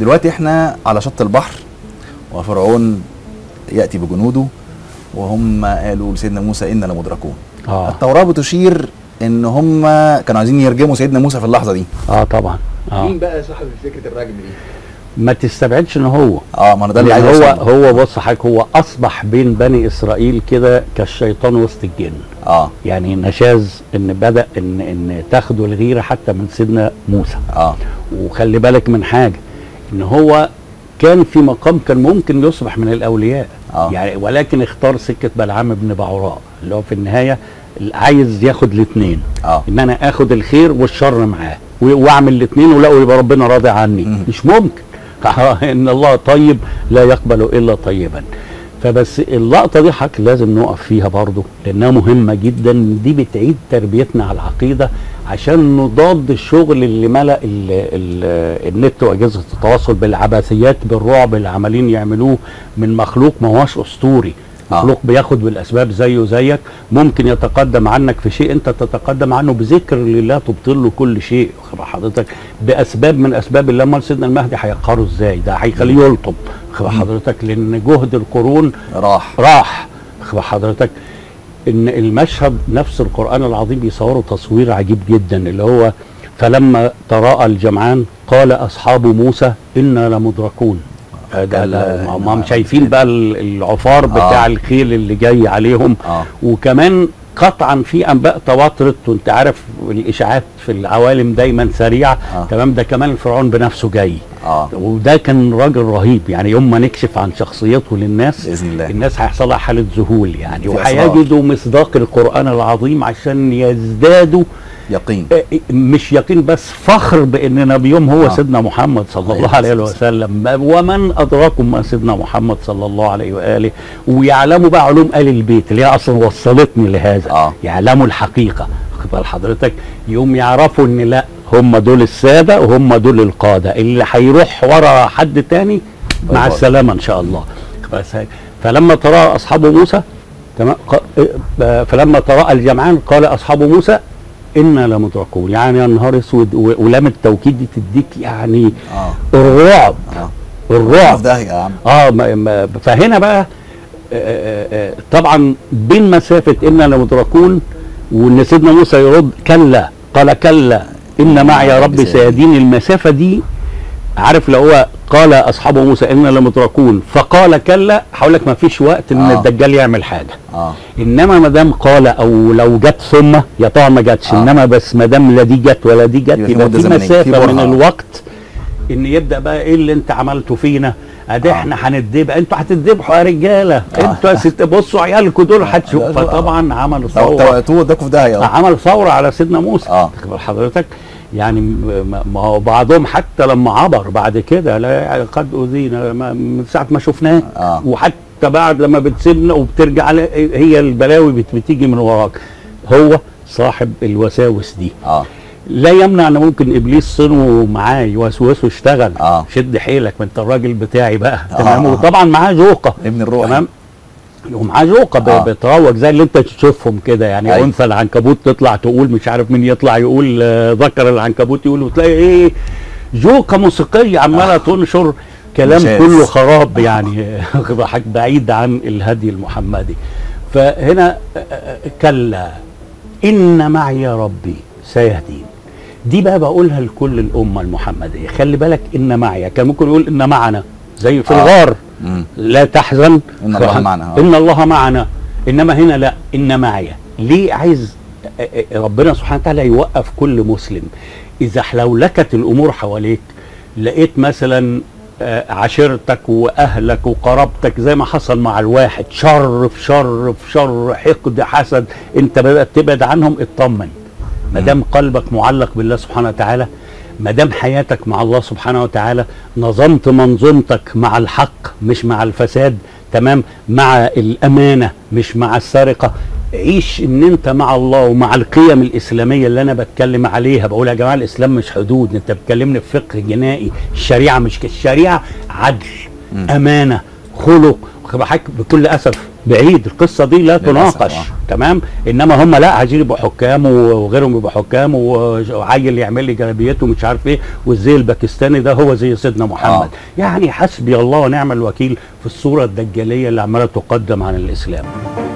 دلوقتي احنا على شط البحر وفرعون ياتي بجنوده وهم قالوا لسيدنا موسى انا لمدركون اه التوراه بتشير ان هم كانوا عايزين يرجموا سيدنا موسى في اللحظه دي اه طبعا اه مين بقى صاحب فكره الرجم دي؟ ما تستبعدش ان هو اه ما انا ده اللي عايز يعني هو أوصل له. هو بص حضرتك هو اصبح بين بني اسرائيل كده كالشيطان وسط الجن اه يعني نشاز ان بدا ان ان تاخدوا الغيره حتى من سيدنا موسى اه وخلي بالك من حاجه ان هو كان في مقام كان ممكن يصبح من الاولياء آه. يعني ولكن اختار سكه بلعام بن بعوراء اللي هو في النهايه عايز ياخد الاثنين اه ان انا اخد الخير والشر معاه و- واعمل الاثنين ولا يبقى ربنا راضي عني مم. مش ممكن ان الله طيب لا يقبل الا طيبا فبس اللقطه دي حضرتك لازم نقف فيها برضو لانها مهمه جدا دي بتعيد تربيتنا على العقيده عشان نضاد الشغل اللي ملا ال ال النت واجهزه التواصل بالعبثيات بالرعب اللي عمالين يعملوه من مخلوق ما هوش اسطوري آه. مخلوق بياخد بالاسباب زيه زيك ممكن يتقدم عنك في شيء انت تتقدم عنه بذكر لله تبطل له كل شيء واخد بال حضرتك باسباب من اسباب الله امال سيدنا المهدي هيقهره ازاي ده هيخليه يلطم واخد بال حضرتك لان جهد القرون راح راح واخد بال حضرتك ان المشهد نفس القران العظيم بيصوره تصوير عجيب جدا اللي هو فلما تراءى الجمعان قال اصحاب موسى انا لمدركون ده كلا ده ما- ما هم إنها- شايفين بقى ال- العفار بتاع آه. الخيل اللي جاي عليهم اه وكمان قطعا في انباء تواترت وانت عارف الاشاعات في العوالم دايما سريعه آه. تمام ده كمان فرعون بنفسه جاي اه وده كان راجل رهيب يعني يوم ما نكشف عن شخصيته للناس باذن الله الناس هيحصل لها حاله ذهول يعني في أسرار. وهيجدوا مصداق القران العظيم عشان يزدادوا يقين آه، مش يقين بس فخر بان نبيهم هو آه. سيدنا محمد صلى الله عليه وسلم ومن ادراكم ما سيدنا محمد صلى الله عليه واله ويعلموا بقى علوم ال البيت اللي هي اصلا وصلتني لهذا آه. يعلموا الحقيقه واخد بال حضرتك يوم يعرفوا ان لا هم دول الساده وهم دول القاده اللي هيروح ورا حد تاني باي مع باي. السلامه ان شاء الله بس هيك. فلما ترى اصحاب موسى تمام ق- آه، فلما تراءى الجمعان قال اصحاب موسى انا لمدركون يعني يا نهار اسود و- ولام التوكيد دي تديك يعني اه الرعب اه الرعب في داهيه يا عم اه ما ما فهنا بقى آه، آه، آه، طبعا بين مسافه انا لمدركون وان سيدنا موسى يرد كلا قال كلا ان معي يا ربي سيهدين المسافه دي عارف لو هو قال اصحاب موسى انا لمدركون فقال كلا هقول لك ما فيش وقت ان آه. الدجال يعمل حاجه اه انما ما دام قال او لو جت ثم يا طبعا ما جاتش آه. انما بس ما دام لا دي جت ولا دي جت يبقى في يبقى مدة في زمنية، في مسافه من برهة. الوقت ان يبدا بقى ايه اللي انت عملته فينا ادي آه. احنا هنتذبح انتوا هتتذبحوا يا رجاله آه. انتوا يا ست بصوا عيالكم دول لا، هتشوفوا لا. فطبعا عملوا لو ثوره توقعتوه اداكوا في داهيه آه. عمل ثوره على سيدنا موسى اه واخد بال حضرتك يعني م- ما هو بعضهم حتى لما عبر بعد كده لا يعني قد اذينا ما- من ساعه ما شفناه اه وحتى بعد لما بتسيبنا وبترجع ل- هي البلاوي بت- بتيجي من وراك هو صاحب الوساوس دي اه لا يمنع ان ممكن ابليس صنعه معاه يوسوسه اشتغل اه شد حيلك ما انت الراجل بتاعي بقى آه. تمام وطبعا معاه جوقه ابن الروح تمام ومعاه جوقه ب- آه. بتروج زي اللي انت تشوفهم كده يعني أيوة. انثى العنكبوت تطلع تقول مش عارف مين يطلع يقول آه، ذكر العنكبوت يقول وتلاقي ايه جوقه موسيقيه عماله تنشر كلام ممتاز. كله خراب يعني ضحك بعيد عن الهدي المحمدي فهنا آه، آه، كلا ان معي يا ربي سيهدين دي بقى بقولها لكل الامه المحمديه خلي بالك ان معي كان ممكن يقول ان معنا زي في آه. الغار مم. لا تحزن إن الله معنا، آه. ان الله معنا انما هنا لا ان معي ليه عايز ربنا سبحانه وتعالى يوقف كل مسلم اذا حلولكت الامور حواليك لقيت مثلا آه، عشيرتك واهلك وقرابتك زي ما حصل مع الواحد شر في شر في شر حقد حسد انت بدات تبعد عنهم اطمن ما دام قلبك معلق بالله سبحانه وتعالى ما دام حياتك مع الله سبحانه وتعالى نظمت منظومتك مع الحق مش مع الفساد تمام مع الامانه مش مع السرقه عيش ان انت مع الله ومع القيم الاسلاميه اللي انا بتكلم عليها بقول يا جماعه الاسلام مش حدود انت بتكلمني في فقه جنائي الشريعه مش ك- الشريعه عدل مم. امانه خلق واخد بالك بكل اسف بعيد القصه دي لا للأسف، تناقش آه. تمام انما هم لا عايزين يبقوا حكام وغيرهم يبقوا حكام وعيل يعمل لي جلابيته ومش عارف ايه والزي الباكستاني ده هو زي سيدنا محمد آه. يعني حسبي الله ونعم الوكيل في الصوره الدجاليه اللي عماله تقدم عن الاسلام